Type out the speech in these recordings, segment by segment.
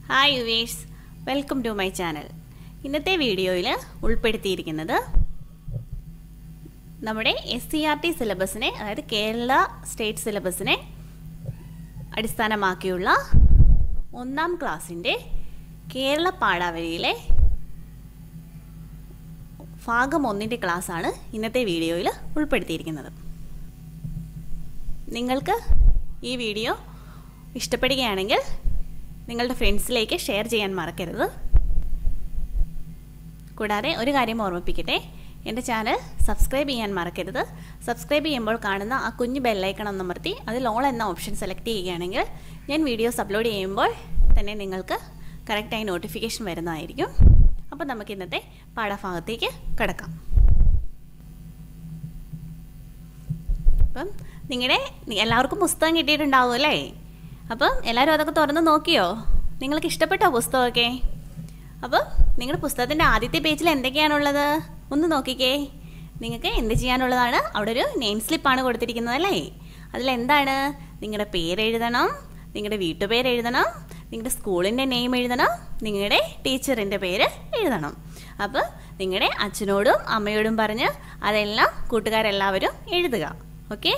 hi yours welcome to my channel ഇന്നത്തെ വീഡിയോയിൽ ഉൾപ്പെടുത്തിയിരിക്കുന്നത് നമ്മുടെ എസ് സി ആർ ടി സിലബസിനെ അതായത് കേരള സ്റ്റേറ്റ് സിലബസിനെ അടിസ്ഥാനമാക്കിയുള്ള ഒന്നാം ക്ലാസ്സിൻ്റെ കേരള പാഠാവലിയിലെ ഭാഗം ഒന്നിൻ്റെ ക്ലാസ്സാണ് ഇന്നത്തെ വീഡിയോയിൽ ഉൾപ്പെടുത്തിയിരിക്കുന്നത് നിങ്ങൾക്ക് ഈ വീഡിയോ ഇഷ്ടപ്പെടുകയാണെങ്കിൽ നിങ്ങളുടെ ഫ്രണ്ട്സിലേക്ക് ഷെയർ ചെയ്യാൻ മറക്കരുത് കൂടാതെ ഒരു കാര്യം ഓർമ്മിപ്പിക്കട്ടെ എൻ്റെ ചാനൽ സബ്സ്ക്രൈബ് ചെയ്യാൻ മറക്കരുത് സബ്സ്ക്രൈബ് ചെയ്യുമ്പോൾ കാണുന്ന ആ കുഞ്ഞു ബെല്ലൈക്കൺ ഒന്നമർത്തി അതിൽ ഓൾ എന്ന ഓപ്ഷൻ സെലക്ട് ചെയ്യുകയാണെങ്കിൽ ഞാൻ വീഡിയോസ് അപ്ലോഡ് ചെയ്യുമ്പോൾ തന്നെ നിങ്ങൾക്ക് കറക്റ്റായി നോട്ടിഫിക്കേഷൻ വരുന്നതായിരിക്കും അപ്പോൾ നമുക്ക് ഇന്നത്തെ പാഠഭാഗത്തേക്ക് കിടക്കാം അപ്പം നിങ്ങളുടെ എല്ലാവർക്കും പുസ്തകം കിട്ടിയിട്ടുണ്ടാവും അല്ലേ അപ്പം എല്ലാവരും അതൊക്കെ തുറന്ന് നോക്കിയോ നിങ്ങൾക്ക് ഇഷ്ടപ്പെട്ടോ പുസ്തകമൊക്കെ അപ്പം നിങ്ങളുടെ പുസ്തകത്തിൻ്റെ ആദ്യത്തെ പേജിൽ എന്തൊക്കെയാണുള്ളത് ഒന്ന് നോക്കിക്കേ നിങ്ങൾക്ക് എന്ത് ചെയ്യാനുള്ളതാണ് അവിടെ ഒരു നെയിം സ്ലിപ്പാണ് കൊടുത്തിരിക്കുന്നത് അല്ലേ അതിലെന്താണ് നിങ്ങളുടെ പേരെഴുതണം നിങ്ങളുടെ വീട്ടുപേര് എഴുതണം നിങ്ങളുടെ സ്കൂളിൻ്റെ നെയിം എഴുതണം നിങ്ങളുടെ ടീച്ചറിൻ്റെ പേര് എഴുതണം അപ്പോൾ നിങ്ങളുടെ അച്ഛനോടും അമ്മയോടും പറഞ്ഞ് അതെല്ലാം കൂട്ടുകാരെല്ലാവരും എഴുതുക ഓക്കെ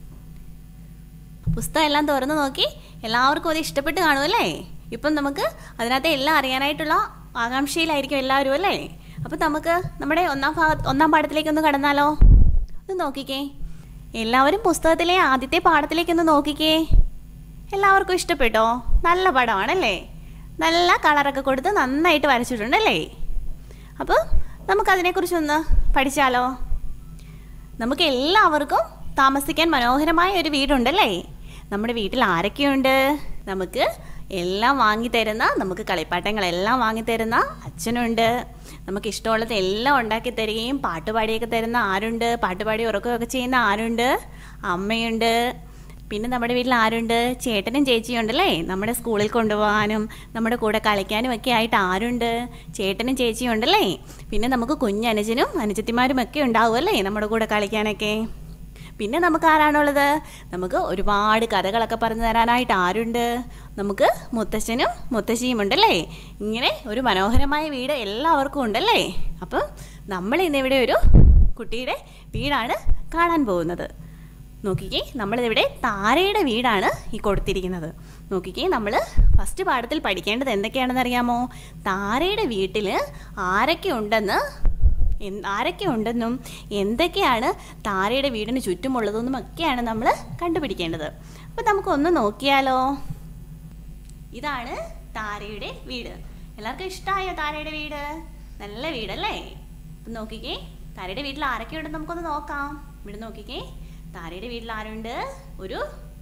പുസ്തകം എല്ലാം തുറന്നു നോക്കി എല്ലാവർക്കും അത് ഇഷ്ടപ്പെട്ട് കാണുമല്ലേ ഇപ്പം നമുക്ക് അതിനകത്ത് എല്ലാം അറിയാനായിട്ടുള്ള ആകാംക്ഷയിലായിരിക്കും എല്ലാവരും അല്ലേ അപ്പം നമുക്ക് നമ്മുടെ ഒന്നാം ഭാഗ ഒന്നാം പാഠത്തിലേക്ക് ഒന്ന് കടന്നാലോ ഒന്ന് നോക്കിക്കേ എല്ലാവരും പുസ്തകത്തിലെ ആദ്യത്തെ പാഠത്തിലേക്കൊന്ന് നോക്കിക്കേ എല്ലാവർക്കും ഇഷ്ടപ്പെട്ടോ നല്ല പടമാണല്ലേ നല്ല കളറൊക്കെ കൊടുത്ത് നന്നായിട്ട് വരച്ചിട്ടുണ്ടല്ലേ അപ്പോൾ നമുക്കതിനെക്കുറിച്ചൊന്ന് പഠിച്ചാലോ നമുക്ക് എല്ലാവർക്കും താമസിക്കാൻ മനോഹരമായ ഒരു വീടുണ്ടല്ലേ നമ്മുടെ വീട്ടിൽ ആരൊക്കെയുണ്ട് നമുക്ക് എല്ലാം വാങ്ങിത്തരുന്ന നമുക്ക് കളിപ്പാട്ടങ്ങളെല്ലാം വാങ്ങിത്തരുന്ന അച്ഛനുണ്ട് നമുക്ക് ഇഷ്ടമുള്ളത് എല്ലാം ഉണ്ടാക്കി തരികയും പാട്ടുപാടിയൊക്കെ തരുന്ന ആരുണ്ട് പാട്ടുപാടി ഉറക്കുകയൊക്കെ ചെയ്യുന്ന ആരുണ്ട് അമ്മയുണ്ട് പിന്നെ നമ്മുടെ വീട്ടിൽ ആരുണ്ട് ചേട്ടനും ചേച്ചിയും ഉണ്ടല്ലേ നമ്മുടെ സ്കൂളിൽ കൊണ്ടുപോകാനും നമ്മുടെ കൂടെ കളിക്കാനും ഒക്കെ ആയിട്ട് ആരുണ്ട് ചേട്ടനും ചേച്ചിയും ഉണ്ടല്ലേ പിന്നെ നമുക്ക് കുഞ്ഞനുജനും അനുജത്തിമാരും ഒക്കെ ഉണ്ടാവുമല്ലേ നമ്മുടെ കൂടെ കളിക്കാനൊക്കെ പിന്നെ നമുക്ക് ആരാണുള്ളത് നമുക്ക് ഒരുപാട് കഥകളൊക്കെ പറഞ്ഞു തരാനായിട്ട് ആരുണ്ട് നമുക്ക് മുത്തശ്ശനും മുത്തശ്ശിയും ഉണ്ടല്ലേ ഇങ്ങനെ ഒരു മനോഹരമായ വീട് എല്ലാവർക്കും ഉണ്ടല്ലേ അപ്പം നമ്മൾ ഇന്നിവിടെ ഒരു കുട്ടിയുടെ വീടാണ് കാണാൻ പോകുന്നത് നോക്കിക്കേ നമ്മളിതിവിടെ താരയുടെ വീടാണ് ഈ കൊടുത്തിരിക്കുന്നത് നോക്കിക്കേ നമ്മൾ ഫസ്റ്റ് പാഠത്തിൽ പഠിക്കേണ്ടത് എന്തൊക്കെയാണെന്ന് അറിയാമോ താരയുടെ വീട്ടിൽ ആരൊക്കെ ഉണ്ടെന്ന് ആരൊക്കെ ഉണ്ടെന്നും എന്തൊക്കെയാണ് താരയുടെ വീടിന് ചുറ്റുമുള്ളതെന്നും ഒക്കെയാണ് നമ്മൾ കണ്ടുപിടിക്കേണ്ടത് അപ്പോൾ നമുക്കൊന്ന് നോക്കിയാലോ ഇതാണ് താരയുടെ വീട് എല്ലാവർക്കും ഇഷ്ടമായോ താരയുടെ വീട് നല്ല വീടല്ലേ അപ്പം നോക്കിക്കേ താരയുടെ വീട്ടിൽ ആരൊക്കെ ഉണ്ടെന്ന് നമുക്കൊന്ന് നോക്കാം ഇവിടെ നോക്കിക്കേ താരയുടെ വീട്ടിൽ ആരുണ്ട് ഒരു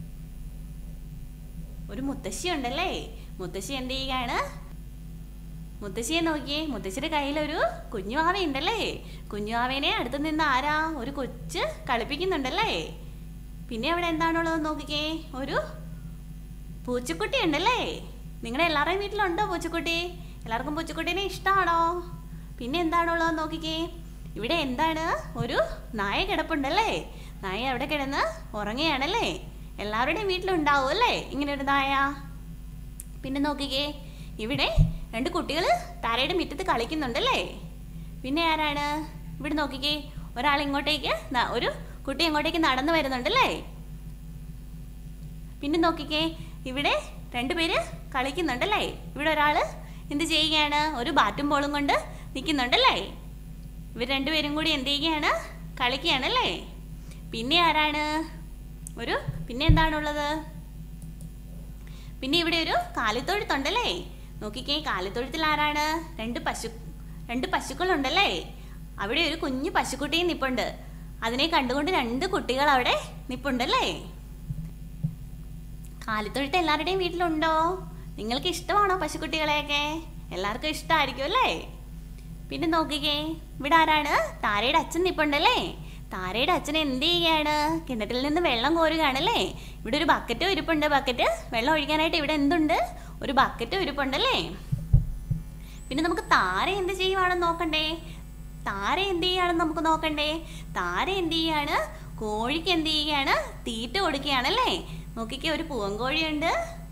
ഒരു മുത്തശ്ശി ഉണ്ടല്ലേ മുത്തശ്ശി എന്ത് ചെയ്യുകയാണ് മുത്തശ്ശിയെ നോക്കിയേ മുത്തശ്ശിയുടെ കയ്യിലൊരു കുഞ്ഞുവാവ ഉണ്ടല്ലേ കുഞ്ഞുവാവേനെ അടുത്ത് നിന്ന് ആരാ ഒരു കൊച്ച് കളിപ്പിക്കുന്നുണ്ടല്ലേ പിന്നെ അവിടെ എന്താണുള്ളത് നോക്കിക്കേ ഒരു പൂച്ചക്കുട്ടി ഉണ്ടല്ലേ നിങ്ങളുടെ എല്ലാവരുടെയും വീട്ടിലുണ്ടോ പൂച്ചക്കുട്ടി എല്ലാവർക്കും പൂച്ചക്കുട്ടീനെ ഇഷ്ടമാണോ പിന്നെ എന്താണുള്ളത് നോക്കിക്കേ ഇവിടെ എന്താണ് ഒരു നായ കിടപ്പുണ്ടല്ലേ നായ അവിടെ കിടന്ന് ഉറങ്ങുകയാണല്ലേ എല്ലാവരുടെയും വീട്ടിലുണ്ടാവും അല്ലേ ഇങ്ങനെ ഒരു നായ പിന്നെ നോക്കിക്കേ ഇവിടെ രണ്ട് കുട്ടികൾ താരയുടെ മുറ്റത്ത് കളിക്കുന്നുണ്ടല്ലേ പിന്നെ ആരാണ് ഇവിടെ നോക്കിക്കേ ഒരാൾ ഇങ്ങോട്ടേക്ക് ഒരു കുട്ടി ഇങ്ങോട്ടേക്ക് നടന്നു വരുന്നുണ്ടല്ലേ പിന്നെ നോക്കിക്കേ ഇവിടെ രണ്ടുപേര് കളിക്കുന്നുണ്ടല്ലേ ഇവിടെ ഒരാൾ എന്ത് ചെയ്യുകയാണ് ഒരു ബാറ്റും ബോളും കൊണ്ട് നിൽക്കുന്നുണ്ടല്ലേ ഇവർ രണ്ടുപേരും കൂടി എന്ത് ചെയ്യുകയാണ് കളിക്കുകയാണല്ലേ പിന്നെ ആരാണ് ഒരു പിന്നെ എന്താണുള്ളത് പിന്നെ ഇവിടെ ഒരു കാലിത്തൊഴുത്തുണ്ടല്ലേ നോക്കിക്കേ കാലിത്തൊഴുത്തിൽ ആരാണ് രണ്ട് പശു രണ്ട് പശുക്കളുണ്ടല്ലേ അവിടെ ഒരു കുഞ്ഞു പശുക്കുട്ടിയും നിപ്പുണ്ട് അതിനെ കണ്ടുകൊണ്ട് രണ്ട് കുട്ടികൾ അവിടെ നിപ്പുണ്ടല്ലേ കാലിത്തൊഴുത്ത് എല്ലാവരുടെയും വീട്ടിലുണ്ടോ നിങ്ങൾക്ക് ഇഷ്ടമാണോ പശുക്കുട്ടികളെയൊക്കെ എല്ലാവർക്കും ഇഷ്ടമായിരിക്കും അല്ലേ പിന്നെ നോക്കിക്കേ ഇവിടെ ആരാണ് താരയുടെ അച്ഛൻ നിപ്പുണ്ടല്ലേ താരയുടെ അച്ഛൻ എന്ത് ചെയ്യുകയാണ് കിണറ്റിൽ നിന്ന് വെള്ളം കോരുകയാണല്ലേ ഇവിടെ ഒരു ബക്കറ്റ് ഇരിപ്പുണ്ട് ബക്കറ്റ് വെള്ളം ഒഴിക്കാനായിട്ട് ഇവിടെ എന്തുണ്ട് ഒരു ബക്കറ്റ് ഇരിപ്പുണ്ടല്ലേ പിന്നെ നമുക്ക് താര എന്ത് ചെയ്യുവാണെന്ന് നോക്കണ്ടേ താര എന്ത് ചെയ്യുകയാണെന്ന് നമുക്ക് നോക്കണ്ടേ താര എന്ത് ചെയ്യാണ് കോഴിക്ക് എന്ത് ചെയ്യുകയാണ് തീറ്റ കൊടുക്കുകയാണല്ലേ നോക്കിക്കേ ഒരു പൂവൻകോഴിയുണ്ട്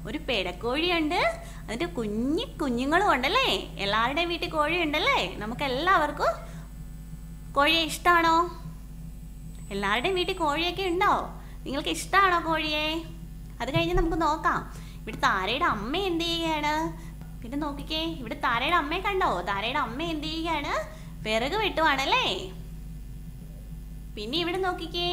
ഒരു പെടക്കോഴിയുണ്ട് അതിൻ്റെ കുഞ്ഞി കുഞ്ഞുങ്ങളും ഉണ്ടല്ലേ എല്ലാവരുടെയും വീട്ടിൽ കോഴി ഉണ്ടല്ലേ നമുക്ക് എല്ലാവർക്കും കോഴിയെ ഇഷ്ടമാണോ എല്ലാവരുടെയും വീട്ടിൽ കോഴിയൊക്കെ ഉണ്ടോ നിങ്ങൾക്ക് ഇഷ്ടമാണോ കോഴിയെ അത് കഴിഞ്ഞ് നമുക്ക് നോക്കാം ഇവിടെ താരയുടെ അമ്മ എന്ത് ചെയ്യുകയാണ് പിന്നെ നോക്കിക്കേ ഇവിടെ താരയുടെ അമ്മയെ കണ്ടോ താരയുടെ അമ്മ എന്ത് ചെയ്യുകയാണ് വിറക് വെട്ടുവാണല്ലേ പിന്നെ ഇവിടെ നോക്കിക്കേ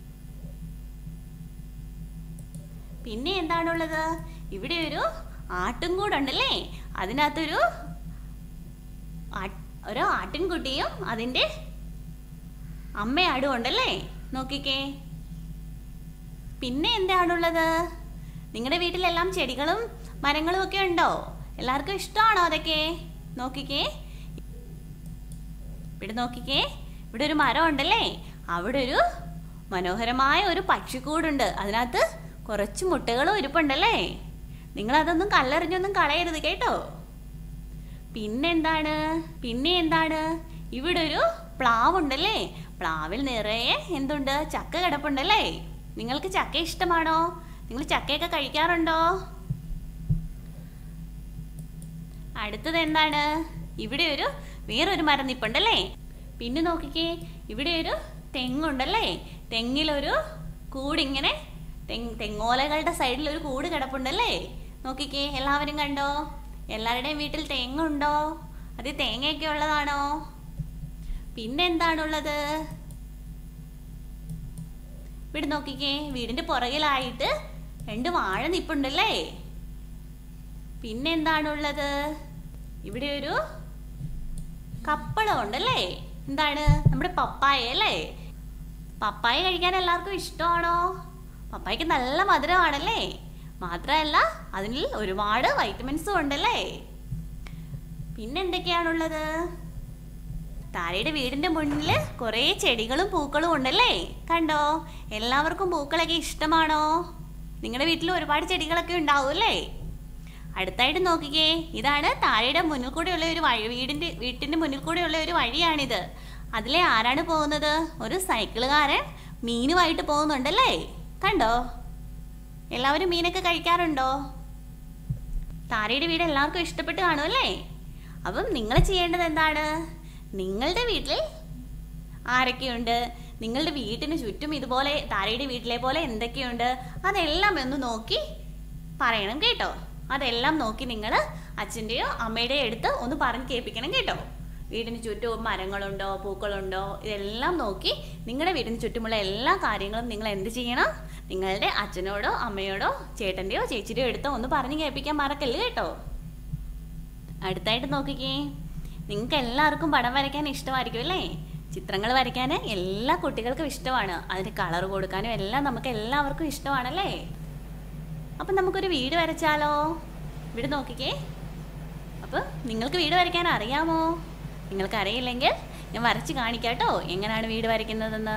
പിന്നെ എന്താണുള്ളത് ഇവിടെ ഒരു ആട്ടും കൂടുണ്ടല്ലേ അതിനകത്തൊരു ആ- ഒരു ആട്ടിൻകുട്ടിയും അതിൻ്റെ അമ്മയാടും ഉണ്ടല്ലേ നോക്കിക്കേ പിന്നെ എന്താണുള്ളത് നിങ്ങളുടെ വീട്ടിലെല്ലാം ചെടികളും മരങ്ങളും ഒക്കെ ഉണ്ടോ എല്ലാവർക്കും ഇഷ്ടമാണോ അതൊക്കെ നോക്കിക്കേ ഇവിടെ നോക്കിക്കേ ഇവിടെ ഒരു മരം ഉണ്ടല്ലേ അവിടെ ഒരു മനോഹരമായ ഒരു പക്ഷിക്കൂടുണ്ട് അതിനകത്ത് കുറച്ച് മുട്ടകളും ഇരിപ്പുണ്ടല്ലേ നിങ്ങൾ അതൊന്നും കല്ലെറിഞ്ഞൊന്നും കളയരുത് കേട്ടോ പിന്നെന്താണ് പിന്നെ എന്താണ് ഇവിടെ ഒരു പ്ലാവ് ഉണ്ടല്ലേ പ്ലാവിൽ നിറയെ എന്തുണ്ട് ചക്ക കിടപ്പുണ്ടല്ലേ നിങ്ങൾക്ക് ചക്ക ഇഷ്ടമാണോ നിങ്ങൾ ചക്കയൊക്കെ കഴിക്കാറുണ്ടോ അടുത്തത് എന്താണ് ഇവിടെ ഒരു വേറൊരു മരം നിപ്പുണ്ടല്ലേ പിന്നെ നോക്കിക്കേ ഇവിടെ ഒരു തെങ്ങുണ്ടല്ലേ തെങ്ങിലൊരു കൂടിങ്ങനെ തെങ് തെങ്ങോലകളുടെ സൈഡിൽ ഒരു കൂട് കിടപ്പുണ്ടല്ലേ നോക്കിക്കേ എല്ലാവരും കണ്ടോ എല്ലാവരുടെയും വീട്ടിൽ തെങ്ങുണ്ടോ അത് തേങ്ങയൊക്കെ ഉള്ളതാണോ പിന്നെ എന്താണുള്ളത് ഇവിടെ നോക്കിക്കേ വീടിന്റെ പുറകിലായിട്ട് രണ്ട് വാഴ നിപ്പുണ്ടല്ലേ പിന്നെ എന്താണുള്ളത് ഇവിടെ ഒരു കപ്പളം ഉണ്ടല്ലേ എന്താണ് നമ്മുടെ പപ്പായ അല്ലേ പപ്പായ കഴിക്കാൻ എല്ലാവർക്കും ഇഷ്ടമാണോ പപ്പായക്ക് നല്ല മധുരമാണല്ലേ മാത്രമല്ല അതിൽ ഒരുപാട് വൈറ്റമിൻസും ഉണ്ടല്ലേ പിന്നെ എന്തൊക്കെയാണുള്ളത് താരയുടെ വീടിന്റെ മുന്നിൽ കുറേ ചെടികളും പൂക്കളും ഉണ്ടല്ലേ കണ്ടോ എല്ലാവർക്കും പൂക്കളൊക്കെ ഇഷ്ടമാണോ നിങ്ങളുടെ വീട്ടിൽ ഒരുപാട് ചെടികളൊക്കെ ഉണ്ടാവും അല്ലേ അടുത്തായിട്ട് നോക്കിക്കേ ഇതാണ് താഴയുടെ മുന്നിൽ കൂടെയുള്ള ഒരു വഴി വീടിന്റെ വീട്ടിന്റെ മുന്നിൽ കൂടെയുള്ള ഒരു വഴിയാണിത് അതിലെ ആരാണ് പോകുന്നത് ഒരു സൈക്കിളുകാരൻ മീനുമായിട്ട് പോകുന്നുണ്ടല്ലേ കണ്ടോ എല്ലാവരും മീനൊക്കെ കഴിക്കാറുണ്ടോ താരയുടെ വീട് എല്ലാവർക്കും ഇഷ്ടപ്പെട്ട് കാണുമല്ലേ അപ്പം നിങ്ങൾ ചെയ്യേണ്ടത് എന്താണ് നിങ്ങളുടെ വീട്ടിൽ ആരൊക്കെയുണ്ട് നിങ്ങളുടെ വീട്ടിന് ചുറ്റും ഇതുപോലെ താരയുടെ വീട്ടിലെ പോലെ എന്തൊക്കെയുണ്ട് അതെല്ലാം ഒന്ന് നോക്കി പറയണം കേട്ടോ അതെല്ലാം നോക്കി നിങ്ങൾ അച്ഛൻ്റെയോ അമ്മയുടെയോ അടുത്ത് ഒന്ന് പറഞ്ഞ് കേൾപ്പിക്കണം കേട്ടോ വീടിന് ചുറ്റും മരങ്ങളുണ്ടോ പൂക്കളുണ്ടോ ഇതെല്ലാം നോക്കി നിങ്ങളുടെ വീടിന് ചുറ്റുമുള്ള എല്ലാ കാര്യങ്ങളും നിങ്ങൾ എന്ത് ചെയ്യണം നിങ്ങളുടെ അച്ഛനോടോ അമ്മയോടോ ചേട്ടൻ്റെയോ ചേച്ചിയുടെയോ അടുത്തോ ഒന്ന് പറഞ്ഞ് കേൾപ്പിക്കാൻ മറക്കല്ലേ കേട്ടോ അടുത്തായിട്ട് നോക്കിക്കേ നിങ്ങൾക്ക് എല്ലാവർക്കും പടം വരയ്ക്കാൻ ഇഷ്ടമായിരിക്കും അല്ലേ ചിത്രങ്ങൾ വരയ്ക്കാൻ എല്ലാ കുട്ടികൾക്കും ഇഷ്ടമാണ് അതിന് കളർ കൊടുക്കാനും എല്ലാം നമുക്ക് എല്ലാവർക്കും ഇഷ്ടമാണല്ലേ അപ്പം നമുക്കൊരു വീട് വരച്ചാലോ വീട് നോക്കിക്കേ അപ്പോൾ നിങ്ങൾക്ക് വീട് വരയ്ക്കാൻ അറിയാമോ നിങ്ങൾക്ക് അറിയില്ലെങ്കിൽ ഞാൻ വരച്ച് കാണിക്കാം കേട്ടോ എങ്ങനെയാണ് വീട് വരയ്ക്കുന്നതെന്ന്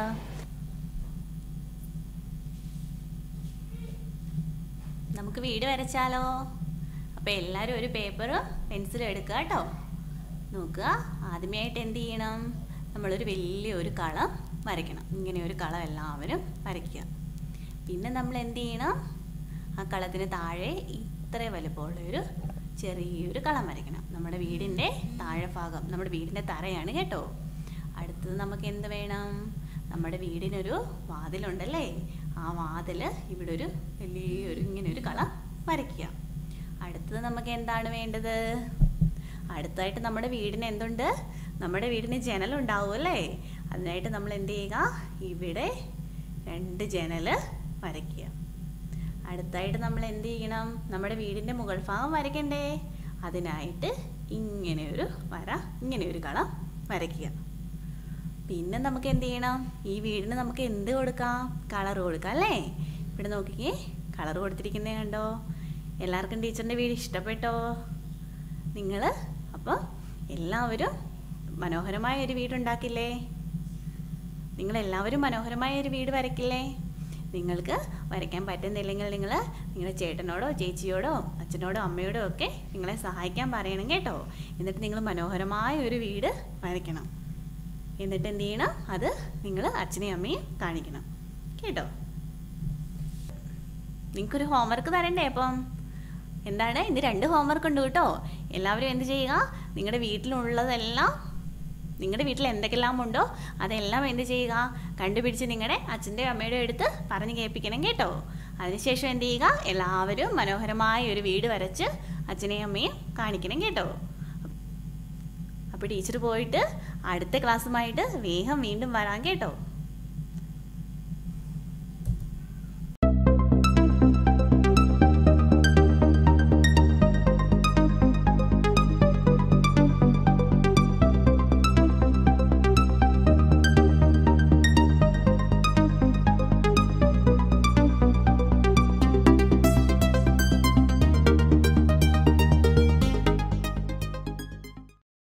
നമുക്ക് വീട് വരച്ചാലോ അപ്പോൾ എല്ലാവരും ഒരു പേപ്പറും പെൻസിലും എടുക്കുക കേട്ടോ നോക്കുക ആദ്യമായിട്ട് എന്ത് ചെയ്യണം നമ്മളൊരു വലിയൊരു കളം വരയ്ക്കണം ഇങ്ങനെ ഒരു കളം എല്ലാവരും വരയ്ക്കുക പിന്നെ നമ്മൾ എന്ത് ചെയ്യണം ആ കളത്തിന് താഴെ ഇത്ര വലുപ്പമുള്ളൊരു ചെറിയൊരു കളം വരയ്ക്കണം നമ്മുടെ വീടിൻ്റെ താഴെ ഭാഗം നമ്മുടെ വീടിൻ്റെ തറയാണ് കേട്ടോ അടുത്തത് നമുക്ക് എന്ത് വേണം നമ്മുടെ വീടിനൊരു വാതിലുണ്ടല്ലേ ആ വാതിൽ ഇവിടെ ഒരു വലിയൊരു ഇങ്ങനെ ഒരു കളം വരയ്ക്കുക അടുത്തത് നമുക്ക് എന്താണ് വേണ്ടത് അടുത്തായിട്ട് നമ്മുടെ വീടിന് എന്തുണ്ട് നമ്മുടെ വീടിന് ജനലുണ്ടാവും അല്ലേ അതിനായിട്ട് നമ്മൾ എന്ത് ചെയ്യുക ഇവിടെ രണ്ട് ജനൽ വരയ്ക്കുക അടുത്തായിട്ട് നമ്മൾ എന്ത് ചെയ്യണം നമ്മുടെ വീടിൻ്റെ മുകൾ ഭാഗം വരയ്ക്കണ്ടേ അതിനായിട്ട് ഇങ്ങനെ ഒരു വര ഇങ്ങനെ ഒരു കളം വരയ്ക്കുക പിന്നെ നമുക്ക് എന്ത് ചെയ്യണം ഈ വീടിന് നമുക്ക് എന്ത് കൊടുക്കാം കളർ കൊടുക്കാം അല്ലേ ഇവിടെ നോക്കിക്കേ കളർ കൊടുത്തിരിക്കുന്നത് കണ്ടോ എല്ലാവർക്കും ടീച്ചറിൻ്റെ വീട് ഇഷ്ടപ്പെട്ടോ നിങ്ങൾ അപ്പോൾ എല്ലാവരും മനോഹരമായ ഒരു വീടുണ്ടാക്കില്ലേ നിങ്ങളെല്ലാവരും മനോഹരമായ ഒരു വീട് വരയ്ക്കില്ലേ നിങ്ങൾക്ക് വരയ്ക്കാൻ പറ്റുന്നില്ലെങ്കിൽ നിങ്ങൾ നിങ്ങളുടെ ചേട്ടനോടോ ചേച്ചിയോടോ അച്ഛനോടോ അമ്മയോടോ ഒക്കെ നിങ്ങളെ സഹായിക്കാൻ പറയണം കേട്ടോ എന്നിട്ട് നിങ്ങൾ മനോഹരമായ ഒരു വീട് വരയ്ക്കണം എന്നിട്ട് എന്ത് ചെയ്യണം അത് നിങ്ങൾ അച്ഛനെയും അമ്മയും കാണിക്കണം കേട്ടോ നിങ്ങൾക്കൊരു ഹോംവർക്ക് തരണ്ടേ അപ്പം എന്താണ് ഇന്ന് രണ്ട് ഹോംവർക്ക് ഉണ്ട് കേട്ടോ എല്ലാവരും എന്ത് ചെയ്യുക നിങ്ങളുടെ വീട്ടിലുള്ളതെല്ലാം നിങ്ങളുടെ വീട്ടിൽ എന്തൊക്കെല്ലാം ഉണ്ടോ അതെല്ലാം എന്ത് ചെയ്യുക കണ്ടുപിടിച്ച് നിങ്ങളുടെ അച്ഛൻ്റെയും അമ്മയുടെയും അടുത്ത് പറഞ്ഞ് കേൾപ്പിക്കണം കേട്ടോ അതിനുശേഷം എന്ത് ചെയ്യുക എല്ലാവരും മനോഹരമായ ഒരു വീട് വരച്ച് അച്ഛനെയും അമ്മയും കാണിക്കണം കേട്ടോ അപ്പോൾ ടീച്ചർ പോയിട്ട് അടുത്ത ക്ലാസ്സുമായിട്ട് വേഗം വീണ്ടും വരാം കേട്ടോ